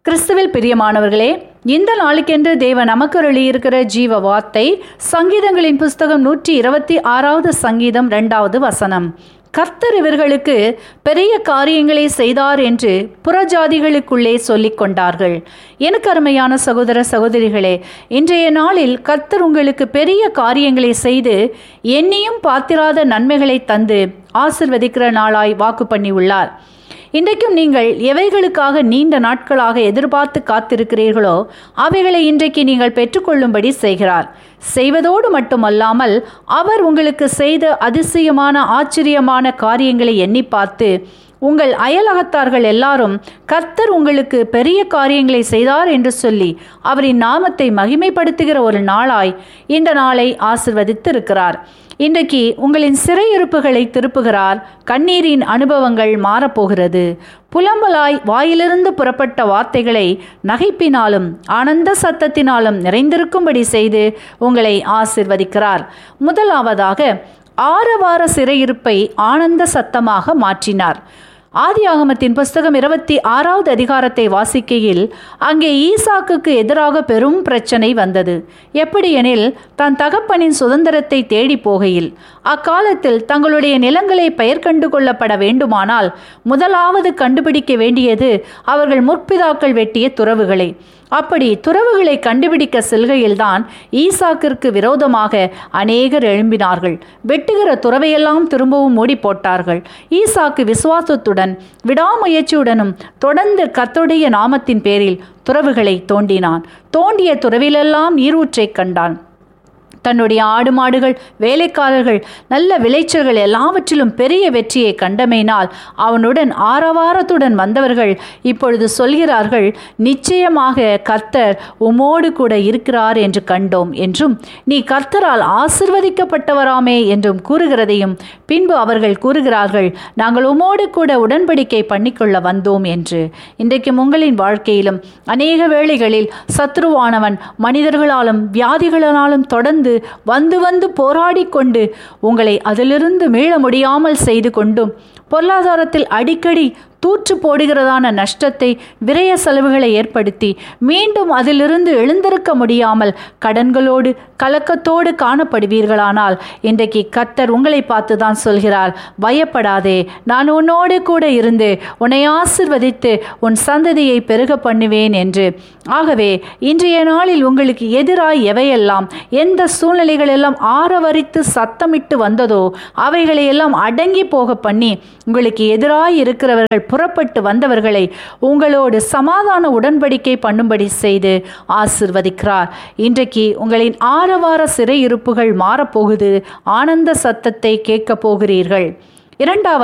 கிறிஸ்துவில் பிரியமானவர்களே இந்த நாளுக்கென்று தேவ நமக்கு இருக்கிற ஜீவ வார்த்தை சங்கீதங்களின் புஸ்தகம் நூற்றி இருபத்தி ஆறாவது சங்கீதம் இரண்டாவது வசனம் கர்த்தர் இவர்களுக்கு பெரிய காரியங்களை செய்தார் என்று புறஜாதிகளுக்குள்ளே சொல்லிக் கொண்டார்கள் எனக்கு அருமையான சகோதர சகோதரிகளே இன்றைய நாளில் கர்த்தர் உங்களுக்கு பெரிய காரியங்களை செய்து எண்ணியும் பாத்திராத நன்மைகளை தந்து ஆசிர்வதிக்கிற நாளாய் வாக்கு பண்ணி உள்ளார் இன்றைக்கும் நீங்கள் எவைகளுக்காக நீண்ட நாட்களாக எதிர்பார்த்து காத்திருக்கிறீர்களோ அவைகளை இன்றைக்கு நீங்கள் பெற்றுக்கொள்ளும்படி செய்கிறார் செய்வதோடு மட்டுமல்லாமல் அவர் உங்களுக்கு செய்த அதிசயமான ஆச்சரியமான காரியங்களை எண்ணி பார்த்து உங்கள் அயலகத்தார்கள் எல்லாரும் கர்த்தர் உங்களுக்கு பெரிய காரியங்களை செய்தார் என்று சொல்லி அவரின் நாமத்தை மகிமைப்படுத்துகிற ஒரு நாளாய் இந்த நாளை ஆசிர்வதித்திருக்கிறார் இன்றைக்கு உங்களின் சிறையிருப்புகளை திருப்புகிறார் கண்ணீரின் அனுபவங்கள் மாறப்போகிறது புலம்பலாய் வாயிலிருந்து புறப்பட்ட வார்த்தைகளை நகைப்பினாலும் ஆனந்த சத்தத்தினாலும் நிறைந்திருக்கும்படி செய்து உங்களை ஆசிர்வதிக்கிறார் முதலாவதாக ஆரவார சிறையிருப்பை ஆனந்த சத்தமாக மாற்றினார் ஆதி ஆகமத்தின் புஸ்தகம் இருபத்தி ஆறாவது அதிகாரத்தை வாசிக்கையில் அங்கே ஈசாக்குக்கு எதிராக பெரும் பிரச்சனை வந்தது எப்படியெனில் தன் தகப்பனின் சுதந்திரத்தை தேடி போகையில் அக்காலத்தில் தங்களுடைய நிலங்களை பெயர் கண்டு கொள்ளப்பட வேண்டுமானால் முதலாவது கண்டுபிடிக்க வேண்டியது அவர்கள் முற்பிதாக்கள் வெட்டிய துறவுகளை அப்படி துறவுகளை கண்டுபிடிக்க செல்கையில்தான் ஈசாக்கிற்கு விரோதமாக அநேகர் எழும்பினார்கள் வெட்டுகிற துறவையெல்லாம் திரும்பவும் மூடி போட்டார்கள் ஈசாக்கு விசுவாசத்துடன் விடாமுயற்சியுடனும் தொடர்ந்து கத்துடைய நாமத்தின் பேரில் துறவுகளை தோண்டினான் தோண்டிய துறவிலெல்லாம் நீரூற்றைக் கண்டான் தன்னுடைய ஆடு மாடுகள் வேலைக்காரர்கள் நல்ல விளைச்சல்கள் எல்லாவற்றிலும் பெரிய வெற்றியை கண்டமையினால் அவனுடன் ஆரவாரத்துடன் வந்தவர்கள் இப்பொழுது சொல்கிறார்கள் நிச்சயமாக கர்த்தர் உமோடு கூட இருக்கிறார் என்று கண்டோம் என்றும் நீ கர்த்தரால் ஆசிர்வதிக்கப்பட்டவராமே என்றும் கூறுகிறதையும் பின்பு அவர்கள் கூறுகிறார்கள் நாங்கள் உமோடு கூட உடன்படிக்கை பண்ணிக்கொள்ள வந்தோம் என்று இன்றைக்கும் உங்களின் வாழ்க்கையிலும் அநேக வேளைகளில் சத்ருவானவன் மனிதர்களாலும் வியாதிகளினாலும் தொடர்ந்து வந்து வந்து போராடி கொண்டு உங்களை அதிலிருந்து மீள முடியாமல் செய்து கொண்டும் பொருளாதாரத்தில் அடிக்கடி தூற்று போடுகிறதான நஷ்டத்தை விரய செலவுகளை ஏற்படுத்தி மீண்டும் அதிலிருந்து எழுந்திருக்க முடியாமல் கடன்களோடு கலக்கத்தோடு காணப்படுவீர்களானால் இன்றைக்கு கத்தர் உங்களை பார்த்து தான் சொல்கிறார் பயப்படாதே நான் உன்னோடு கூட இருந்து உன்னை ஆசிர்வதித்து உன் சந்ததியை பெருக பண்ணுவேன் என்று ஆகவே இன்றைய நாளில் உங்களுக்கு எதிராய் எவையெல்லாம் எந்த சூழ்நிலைகள் எல்லாம் ஆரவரித்து சத்தமிட்டு வந்ததோ அவைகளை எல்லாம் அடங்கி போக பண்ணி உங்களுக்கு எதிராய் இருக்கிறவர்கள் புறப்பட்டு வந்தவர்களை உங்களோடு சமாதான உடன்படிக்கை பண்ணும்படி செய்து ஆசிர்வதிக்கிறார் இன்றைக்கு உங்களின் ஆரவார சிறையிருப்புகள் மாறப்போகுது ஆனந்த சத்தத்தை கேட்கப் போகிறீர்கள் இரண்டாவது